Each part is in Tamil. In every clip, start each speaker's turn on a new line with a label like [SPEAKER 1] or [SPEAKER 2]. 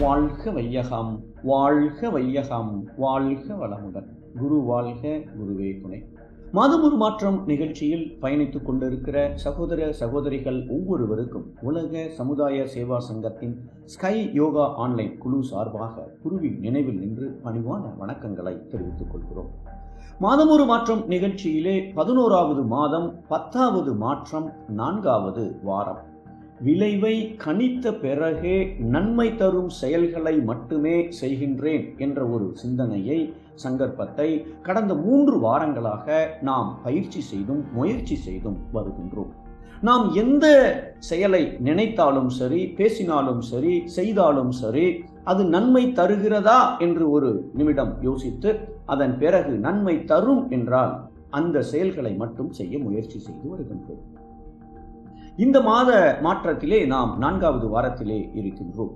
[SPEAKER 1] வாழ்க வையகம் வாழ்க வையகம் வாழ்க வளமுடன் குரு வாழ்க குருவே துணை மாதமுரு மாற்றம் நிகழ்ச்சியில் பயணித்துக் கொண்டிருக்கிற சகோதர சகோதரிகள் ஒவ்வொருவருக்கும் உலக சமுதாய சேவா சங்கத்தின் ஸ்கை யோகா ஆன்லைன் குழு சார்பாக குருவின் நினைவில் நின்று பணிவான வணக்கங்களை தெரிவித்துக் கொள்கிறோம் மாதமொரு மாற்றம் நிகழ்ச்சியிலே பதினோராவது மாதம் பத்தாவது மாற்றம் நான்காவது வாரம் விளைவை கணித்த பிறகே நன்மை தரும் செயல்களை மட்டுமே செய்கின்றேன் என்ற ஒரு சிந்தனையை சங்கற்பத்தை கடந்த மூன்று வாரங்களாக நாம் பயிற்சி செய்தும் முயற்சி செய்தும் வருகின்றோம் நாம் எந்த செயலை நினைத்தாலும் சரி பேசினாலும் சரி செய்தாலும் சரி அது நன்மை தருகிறதா என்று ஒரு நிமிடம் யோசித்து அதன் பிறகு நன்மை தரும் என்றால் அந்த செயல்களை மட்டும் செய்ய முயற்சி செய்து வருகின்றோம் இந்த மாத மாற்றத்திலே நாம் நான்காவது வாரத்திலே இருக்கின்றோம்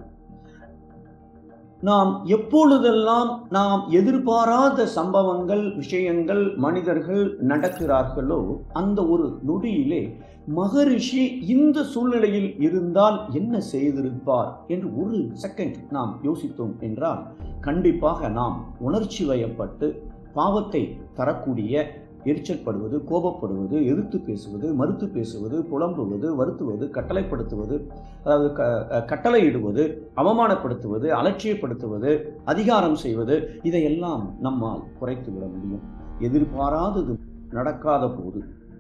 [SPEAKER 1] நாம் எப்பொழுதெல்லாம் நாம் எதிர்பாராத சம்பவங்கள் விஷயங்கள் மனிதர்கள் நடக்கிறார்களோ அந்த ஒரு நொடியிலே மகரிஷி இந்த சூழ்நிலையில் இருந்தால் என்ன செய்திருப்பார் என்று ஒரு செகண்ட் நாம் யோசித்தோம் என்றால் கண்டிப்பாக நாம் உணர்ச்சி வயப்பட்டு பாவத்தை தரக்கூடிய எரிச்சல்படுவது கோபப்படுவது எதிர்த்து பேசுவது மறுத்து பேசுவது புலம்புவது வருத்துவது கட்டளைப்படுத்துவது அதாவது க கட்டளையிடுவது அவமானப்படுத்துவது அலட்சியப்படுத்துவது அதிகாரம் செய்வது இதையெல்லாம் நம்மால் குறைத்து விட முடியும் எதிர்பாராதது நடக்காத போது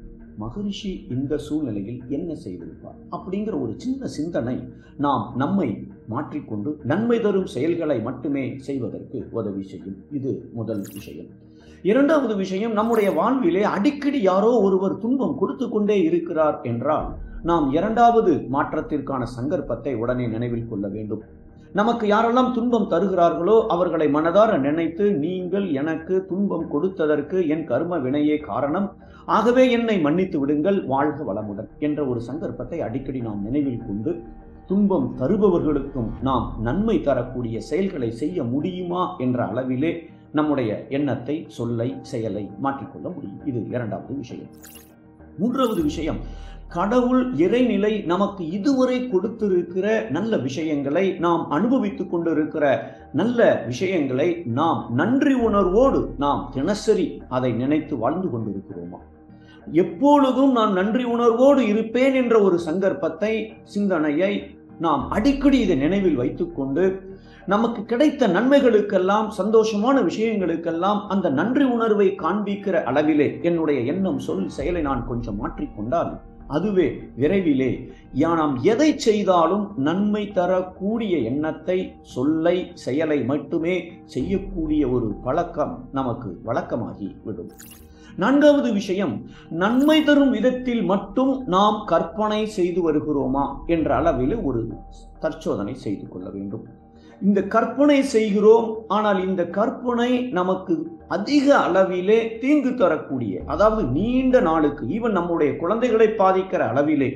[SPEAKER 1] மகரிஷி இந்த சூழ்நிலையில் என்ன செய்திருப்பார் அப்படிங்கிற ஒரு சின்ன சிந்தனை நாம் நம்மை மாற்றிக்கொண்டு நன்மை தரும் செயல்களை மட்டுமே செய்வதற்கு உதவி செய்யும் இது முதல் விஷயம் இரண்டாவது விஷயம் நம்முடைய வாழ்விலே அடிக்கடி யாரோ ஒருவர் துன்பம் கொடுத்து கொண்டே இருக்கிறார் என்றால் நாம் இரண்டாவது மாற்றத்திற்கான சங்கற்பத்தை உடனே நினைவில் கொள்ள வேண்டும் நமக்கு யாரெல்லாம் துன்பம் தருகிறார்களோ அவர்களை மனதார நினைத்து நீங்கள் எனக்கு துன்பம் கொடுத்ததற்கு என் கர்ம வினையே காரணம் ஆகவே என்னை மன்னித்து விடுங்கள் வாழ்க வளமுடன் என்ற ஒரு சங்கற்பத்தை அடிக்கடி நாம் நினைவில் கொண்டு துன்பம் தருபவர்களுக்கும் நாம் நன்மை தரக்கூடிய செயல்களை செய்ய முடியுமா என்ற அளவிலே நம்முடைய எண்ணத்தை சொல்லை செயலை மாற்றிக்கொள்ள முடியும் இது இரண்டாவது விஷயம் மூன்றாவது விஷயம் கடவுள் இறைநிலை நமக்கு இதுவரை கொடுத்திருக்கிற நல்ல விஷயங்களை நாம் அனுபவித்துக் கொண்டிருக்கிற நல்ல விஷயங்களை நாம் நன்றி உணர்வோடு நாம் தினசரி அதை நினைத்து வாழ்ந்து கொண்டிருக்கிறோமா எப்பொழுதும் நான் நன்றி உணர்வோடு இருப்பேன் என்ற ஒரு சங்கற்பத்தை சிந்தனையை நாம் அடிக்கடி இதை நினைவில் வைத்துக்கொண்டு நமக்கு கிடைத்த நன்மைகளுக்கெல்லாம் சந்தோஷமான விஷயங்களுக்கெல்லாம் அந்த நன்றி உணர்வை காண்பிக்கிற அளவிலே என்னுடைய எண்ணம் சொல் செயலை நான் கொஞ்சம் மாற்றிக்கொண்டால் அதுவே விரைவிலே யா நாம் எதை செய்தாலும் நன்மை தரக்கூடிய எண்ணத்தை சொல்லை செயலை மட்டுமே செய்யக்கூடிய ஒரு பழக்கம் நமக்கு வழக்கமாகி விடும் நான்காவது விஷயம் நன்மை தரும் விதத்தில் மட்டும் நாம் கற்பனை செய்து வருகிறோமா என்ற அளவில் ஒரு தற்சோதனை செய்து கொள்ள வேண்டும் இந்த கற்பனை செய்கிறோம் ஆனால் இந்த கற்பனை நமக்கு அதிக அளவிலே தீங்கு தரக்கூடிய அதாவது நீண்ட நாளுக்கு ஈவன் நம்முடைய குழந்தைகளை பாதிக்கிற அளவிலே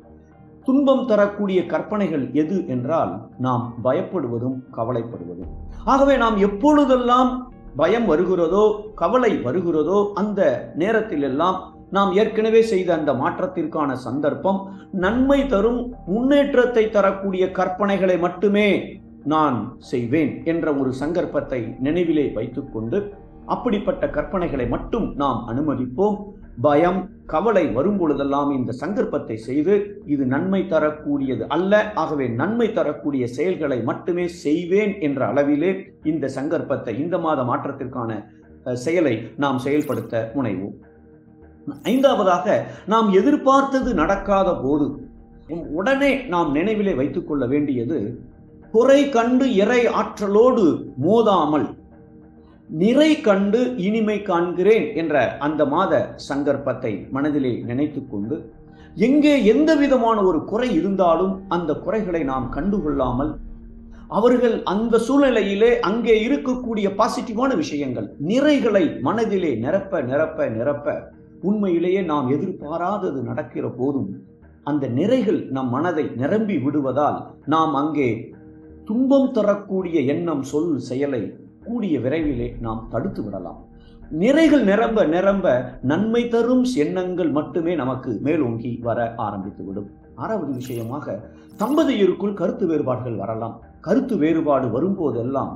[SPEAKER 1] துன்பம் தரக்கூடிய கற்பனைகள் எது என்றால் நாம் பயப்படுவதும் கவலைப்படுவதும் ஆகவே நாம் எப்பொழுதெல்லாம் பயம் வருகிறதோ கவலை வருகிறதோ அந்த நேரத்திலெல்லாம் நாம் ஏற்கனவே செய்த அந்த மாற்றத்திற்கான சந்தர்ப்பம் நன்மை தரும் முன்னேற்றத்தை தரக்கூடிய கற்பனைகளை மட்டுமே நான் செய்வேன் என்ற ஒரு சங்கற்பத்தை நினைவிலே வைத்துக்கொண்டு அப்படிப்பட்ட கற்பனைகளை மட்டும் நாம் அனுமதிப்போம் பயம் கவலை வரும் பொழுதெல்லாம் இந்த சங்கற்பத்தை செய்து இது நன்மை தரக்கூடியது அல்ல ஆகவே நன்மை தரக்கூடிய செயல்களை மட்டுமே செய்வேன் என்ற அளவிலே இந்த சங்கற்பத்தை இந்த மாத மாற்றத்திற்கான செயலை நாம் செயல்படுத்த முனைவோம் ஐந்தாவதாக நாம் எதிர்பார்த்தது நடக்காத போது உடனே நாம் நினைவிலே வைத்துக்கொள்ள வேண்டியது குறை கண்டு இறை ஆற்றலோடு மோதாமல் நிறை கண்டு இனிமை காண்கிறேன் என்ற அந்த மாத சங்கற்பத்தை மனதிலே நினைத்து கொண்டு எங்கே எந்த விதமான ஒரு குறை இருந்தாலும் அந்த குறைகளை நாம் கண்டுகொள்ளாமல் அவர்கள் அந்த சூழ்நிலையிலே அங்கே இருக்கக்கூடிய பாசிட்டிவான விஷயங்கள் நிறைகளை மனதிலே நிரப்ப நிரப்ப நிரப்ப உண்மையிலேயே நாம் எதிர்பாராதது நடக்கிற போதும் அந்த நிறைகள் நம் மனதை நிரம்பி விடுவதால் நாம் அங்கே துன்பம் தரக்கூடிய எண்ணம் சொல் செயலை கூடிய விரைவிலே நாம் தடுத்து விடலாம் நிறைகள் நிரம்ப நிரம்ப நன்மை தரும் எண்ணங்கள் மட்டுமே நமக்கு மேலோங்கி வர ஆரம்பித்து விடும் ஆறாவது விஷயமாக தம்பதியருக்குள் கருத்து வேறுபாடுகள் வரலாம் கருத்து வேறுபாடு வரும்போதெல்லாம்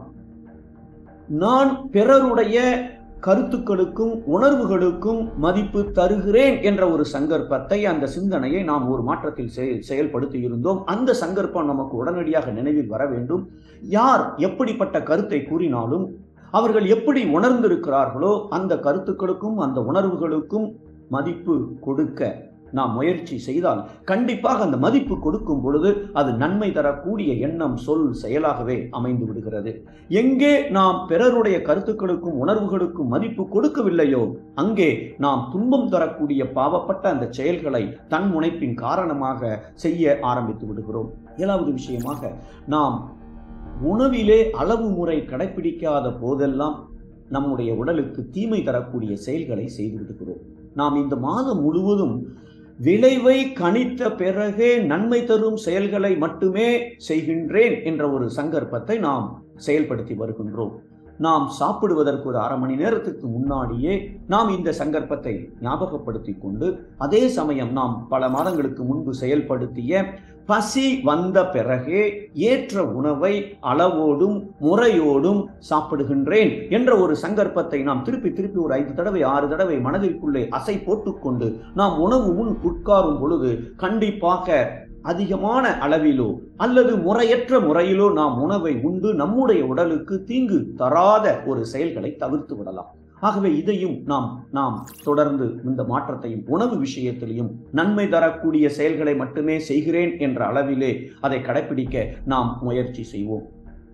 [SPEAKER 1] நான் பிறருடைய கருத்துக்களுக்கும் உணர்வுகளுக்கும் மதிப்பு தருகிறேன் என்ற ஒரு சங்கற்பத்தை அந்த சிந்தனையை நாம் ஒரு மாற்றத்தில் செயல்படுத்தி இருந்தோம் அந்த சங்கற்பம் நமக்கு உடனடியாக நினைவில் வர வேண்டும் யார் எப்படிப்பட்ட கருத்தை கூறினாலும் அவர்கள் எப்படி உணர்ந்திருக்கிறார்களோ அந்த கருத்துக்களுக்கும் அந்த உணர்வுகளுக்கும் மதிப்பு கொடுக்க நாம் முயற்சி செய்தால் கண்டிப்பாக அந்த மதிப்பு கொடுக்கும் பொழுது அது நன்மை தரக்கூடிய எண்ணம் சொல் செயலாகவே அமைந்து விடுகிறது எங்கே நாம் பிறருடைய கருத்துக்களுக்கும் உணர்வுகளுக்கும் மதிப்பு கொடுக்கவில்லையோ அங்கே நாம் துன்பம் தரக்கூடிய பாவப்பட்ட அந்த செயல்களை தன் முனைப்பின் காரணமாக செய்ய ஆரம்பித்து விடுகிறோம் ஏழாவது விஷயமாக நாம் உணவிலே அளவு முறை கடைபிடிக்காத போதெல்லாம் நம்முடைய உடலுக்கு தீமை தரக்கூடிய செயல்களை செய்து விடுகிறோம் நாம் இந்த மாதம் முழுவதும் விளைவை கணித்த பிறகே நன்மை தரும் செயல்களை மட்டுமே செய்கின்றேன் என்ற ஒரு சங்கற்பத்தை நாம் செயல்படுத்தி வருகின்றோம் நாம் சாப்பிடுவதற்கு ஒரு அரை மணி நேரத்துக்கு முன்னாடியே நாம் இந்த சங்கற்பத்தை ஞாபகப்படுத்தி கொண்டு அதே சமயம் நாம் பல மாதங்களுக்கு முன்பு செயல்படுத்திய பசி வந்த பிறகே ஏற்ற உணவை அளவோடும் முறையோடும் சாப்பிடுகின்றேன் என்ற ஒரு சங்கற்பத்தை நாம் திருப்பி திருப்பி ஒரு ஐந்து தடவை ஆறு தடவை மனதிற்குள்ளே அசை போட்டுக்கொண்டு நாம் உணவு முன் உட்காரும் பொழுது கண்டிப்பாக அதிகமான அளவிலோ அல்லது முறையற்ற முறையிலோ நாம் உணவை உண்டு நம்முடைய உடலுக்கு தீங்கு தராத ஒரு செயல்களை தவிர்த்து விடலாம் ஆகவே இதையும் நாம் நாம் தொடர்ந்து இந்த மாற்றத்தையும் உணவு விஷயத்திலையும் நன்மை தரக்கூடிய செயல்களை மட்டுமே செய்கிறேன் என்ற அளவிலே அதை கடைபிடிக்க நாம் முயற்சி செய்வோம்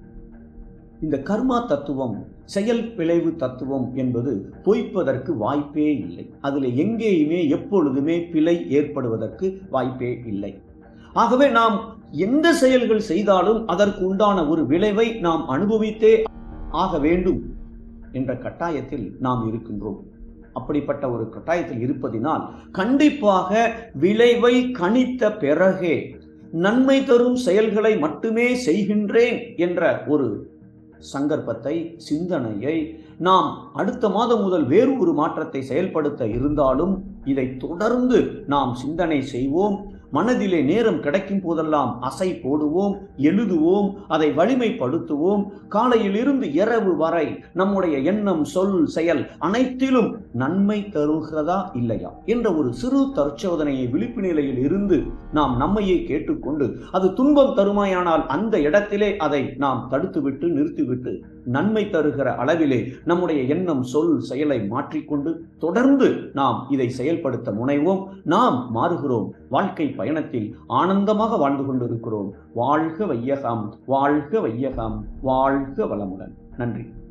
[SPEAKER 1] இந்த கர்மா தத்துவம் செயல் விளைவு தத்துவம் என்பது பொய்ப்பதற்கு வாய்ப்பே இல்லை அதில் எங்கேயுமே எப்பொழுதுமே பிழை ஏற்படுவதற்கு வாய்ப்பே இல்லை ஆகவே நாம் எந்த செயல்கள் செய்தாலும் அதற்கு உண்டான ஒரு விளைவை நாம் அனுபவித்தே ஆக வேண்டும் என்ற கட்டாயத்தில் நாம் இருக்கின்றோம் அப்படிப்பட்ட ஒரு கட்டாயத்தில் இருப்பதினால் கண்டிப்பாக விளைவை கணித்த பிறகே நன்மை தரும் செயல்களை மட்டுமே செய்கின்றேன் என்ற ஒரு சங்கற்பத்தை சிந்தனையை நாம் அடுத்த மாதம் முதல் வேறு ஒரு மாற்றத்தை செயல்படுத்த இருந்தாலும் இதை தொடர்ந்து நாம் சிந்தனை செய்வோம் மனதிலே நேரம் கிடைக்கும் போதெல்லாம் அசை போடுவோம் எழுதுவோம் அதை வலிமைப்படுத்துவோம் காலையில் இருந்து இரவு வரை நம்முடைய எண்ணம் சொல் செயல் அனைத்திலும் நன்மை தருகிறதா இல்லையா என்ற ஒரு சிறு தற்சோதனையை விழிப்பு நிலையில் இருந்து நாம் நம்மையே கேட்டுக்கொண்டு அது துன்பம் தருமாயானால் அந்த இடத்திலே அதை நாம் தடுத்துவிட்டு நிறுத்திவிட்டு நன்மை தருகிற அளவிலே நம்முடைய எண்ணம் சொல் செயலை மாற்றிக்கொண்டு தொடர்ந்து நாம் இதை செயல்படுத்த முனைவோம் நாம் மாறுகிறோம் வாழ்க்கை பயணத்தில் ஆனந்தமாக வாழ்ந்து கொண்டிருக்கிறோம் வாழ்க வையகம் வாழ்க வையகம் வாழ்க வளமுடன் நன்றி